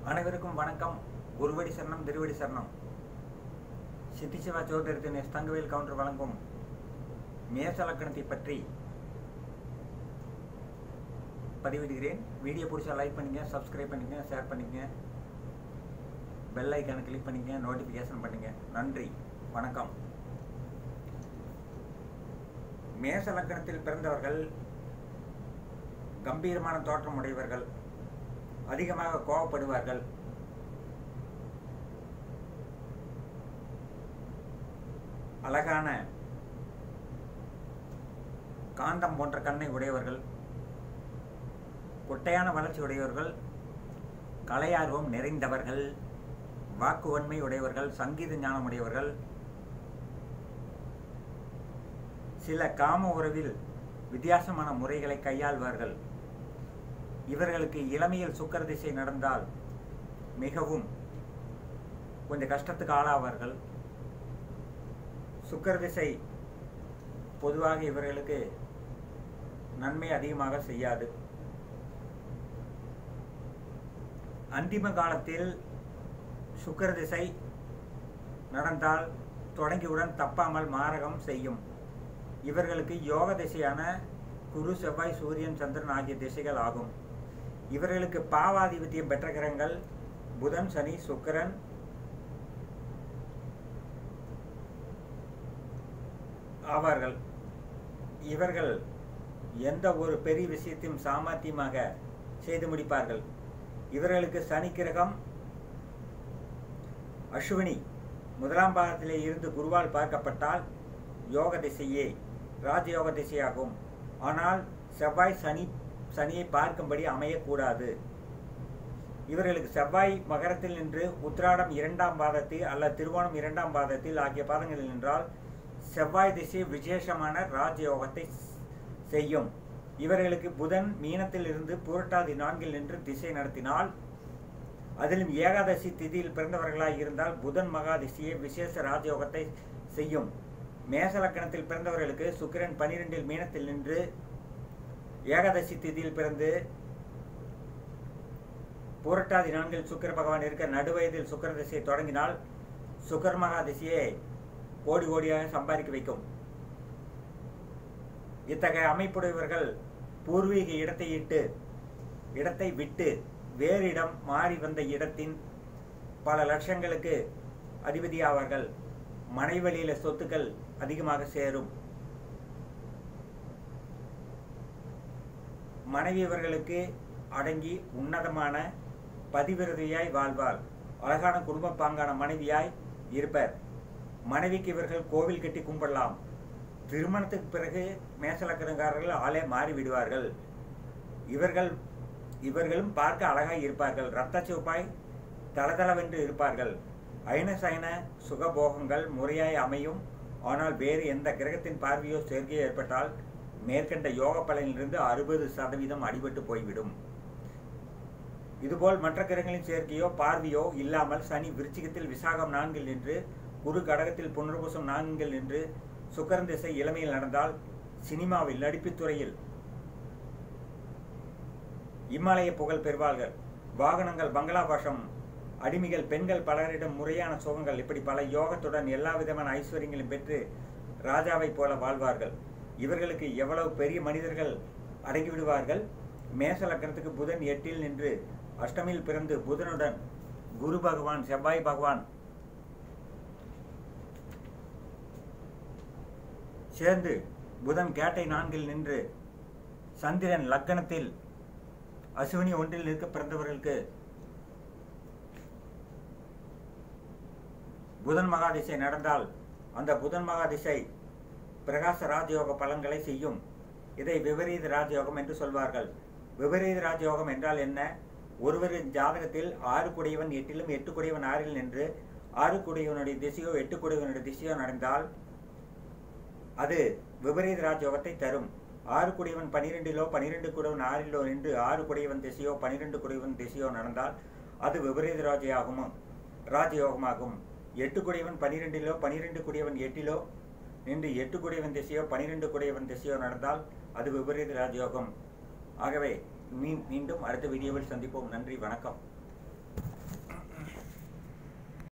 அனைவருக்கும் வணக்கம் குருவடி சரணம் திருவடி சரணம் சித்தி சிவா ஜோதிடத்தின் எஸ் தங்கவேல் கவுண்டர் வழங்கும் மேச லக்கணத்தை பற்றி பதிவிடுகிறேன் வீடியோ பிடிச்சா லைக் பண்ணுங்க சப்ஸ்கிரைப் பண்ணுங்க ஷேர் பண்ணுங்க பெல் ஐக்கானை கிளிக் பண்ணிங்க நோட்டிஃபிகேஷன் பண்ணுங்க நன்றி வணக்கம் மேச லக்கணத்தில் பிறந்தவர்கள் கம்பீரமான தோற்றம் உடையவர்கள் அதிகமாக கோபப்படுவார்கள் அழகான காந்தம் போன்ற கண்ணை உடையவர்கள் குட்டையான வளர்ச்சி உடையவர்கள் கலையார்வம் நிறைந்தவர்கள் வாக்கு வன்மை உடையவர்கள் சங்கீத ஞானம் உடையவர்கள் சில காம உறவில் வித்தியாசமான முறைகளை கையாள்வார்கள் இவர்களுக்கு இளமையில் சுக்கர திசை நடந்தால் மிகவும் கொஞ்சம் கஷ்டத்துக்கு ஆளாவார்கள் சுக்கர திசை பொதுவாக இவர்களுக்கு நன்மை அதிகமாக செய்யாது அந்திம காலத்தில் சுக்கர திசை நடந்தால் தொடங்கியவுடன் தப்பாமல் மாரகம் செய்யும் இவர்களுக்கு யோக திசையான குரு செவ்வாய் சூரியன் சந்திரன் ஆகிய திசைகள் ஆகும் இவர்களுக்கு பாவாதிபத்தியம் பெற்ற கிரகங்கள் புதன் சனி சுக்கிரன் ஆவார்கள் இவர்கள் எந்த ஒரு பெரிய விஷயத்தையும் சாமர்த்தியமாக செய்து முடிப்பார்கள் இவர்களுக்கு சனி கிரகம் அஸ்வினி முதலாம் பாகத்திலே இருந்து குருவால் பார்க்கப்பட்டால் யோக திசையே ராஜயோக திசையாகும் ஆனால் செவ்வாய் சனி சனியை பார்க்கும்படி அமையக்கூடாது இவர்களுக்கு செவ்வாய் மகரத்தில் நின்று உத்திராடம் இரண்டாம் பாதத்தில் அல்லது திருவோணம் இரண்டாம் பாதத்தில் ஆகிய பாதங்களில் நின்றால் செவ்வாய் திசை விசேஷமான ராஜயோகத்தை செய்யும் இவர்களுக்கு புதன் மீனத்தில் இருந்து புரட்டாதி நான்கில் நின்று திசை நடத்தினால் அதிலும் ஏகாதசி திதியில் பிறந்தவர்களாக இருந்தால் புதன் மகாதிசையை விசேஷ ராஜயோகத்தை செய்யும் மேச லக்கணத்தில் பிறந்தவர்களுக்கு சுக்கிரன் பனிரெண்டில் மீனத்தில் நின்று ஏகாதசி திதியில் பிறந்து பூரட்டாதி நான்கில் சுக்கர பகவான் இருக்க நடுவயதில் சுக்கர திசையை தொடங்கினால் சுக்கர் மகாதிசையை கோடி கோடியாக சம்பாதிக்க வைக்கும் இத்தகைய அமைப்புடையவர்கள் பூர்வீக இடத்தை இட்டு இடத்தை விட்டு வேறு இடம் மாறி வந்த இடத்தின் பல லட்சங்களுக்கு அதிபதியாவார்கள் மனைவழியில சொத்துக்கள் அதிகமாக சேரும் மனைவி இவர்களுக்கு அடங்கி உன்னதமான பதிவிரதையாய் வாழ்வார் அழகான குடும்ப பாங்கான மனைவியாய் இருப்பர் மனைவிக்கு இவர்கள் கோவில் கட்டி கும்பிடலாம் திருமணத்துக்கு பிறகு மேசலக்கணக்காரர்கள் ஆளே மாறி விடுவார்கள் இவர்கள் இவர்களும் பார்க்க அழகாய் இருப்பார்கள் இரத்த சிவப்பாய் தளதளவென்று இருப்பார்கள் அயன சயன சுகபோகங்கள் முறையாய் அமையும் ஆனால் வேறு எந்த கிரகத்தின் பார்வையோ சேர்க்கையோ ஏற்பட்டால் மேற்கண்ட யோக பலனிலிருந்து அறுபது சதவீதம் அடிபட்டு போய்விடும் இதுபோல் மற்ற கிரகங்களின் சேர்க்கையோ பார்வையோ இல்லாமல் சனி விருச்சிகத்தில் விசாகம் நான்கில் நின்று குரு கடகத்தில் புனர்பூசம் நான்கில் நின்று சுக்கரன் திசை இளமையில் நடந்தால் சினிமாவில் நடிப்புத்துறையில் இமாலய புகழ் பெறுவார்கள் வாகனங்கள் பங்களா பாஷம் அடிமைகள் பெண்கள் பலரிடம் முறையான சுகங்கள் இப்படி பல யோகத்துடன் எல்லா விதமான ஐஸ்வர்யங்களையும் பெற்று ராஜாவைப் போல வாழ்வார்கள் இவர்களுக்கு எவ்வளவு பெரிய மனிதர்கள் அடங்கிவிடுவார்கள் மேச லக்கணத்துக்கு புதன் எட்டில் நின்று அஷ்டமியில் பிறந்து புதனுடன் குரு பகவான் செவ்வாய் பகவான் சேர்ந்து புதன் கேட்டை நான்கில் நின்று சந்திரன் லக்கணத்தில் அசுவினி ஒன்றில் நிற்க பிறந்தவர்களுக்கு புதன் மகாதிசை நடந்தால் அந்த புதன் மகாதிசை பிரகாச ராஜயோக பலன்களை செய்யும் இதை விபரீத ராஜயோகம் என்று சொல்வார்கள் விபரீத ராஜயோகம் என்றால் என்ன ஒருவரின் ஜாதகத்தில் ஆறு குடையவன் எட்டிலும் எட்டு குடையவன் ஆறில் நின்று ஆறு குடையவனுடைய திசையோ எட்டு குடையவனுடைய திசையோ நடந்தால் அது விபரீத ராஜயோகத்தை தரும் ஆறு குடையவன் பனிரெண்டிலோ பனிரெண்டு குடைவன் ஆறிலோ நின்று ஆறு குடையவன் திசையோ பனிரெண்டு குடையவன் திசையோ நடந்தால் அது விபரீத ராஜயாகும் ராஜயோகமாகும் எட்டு குடையவன் பனிரெண்டிலோ பனிரெண்டு குடையவன் எட்டிலோ நின்று எட்டு குடையவன் திசையோ பனிரெண்டு குடையவன் திசையோ நடந்தால் அது விபரீத ராஜயோகம் ஆகவே மீ மீண்டும் அடுத்த வீடியோவில் சந்திப்போம் நன்றி வணக்கம்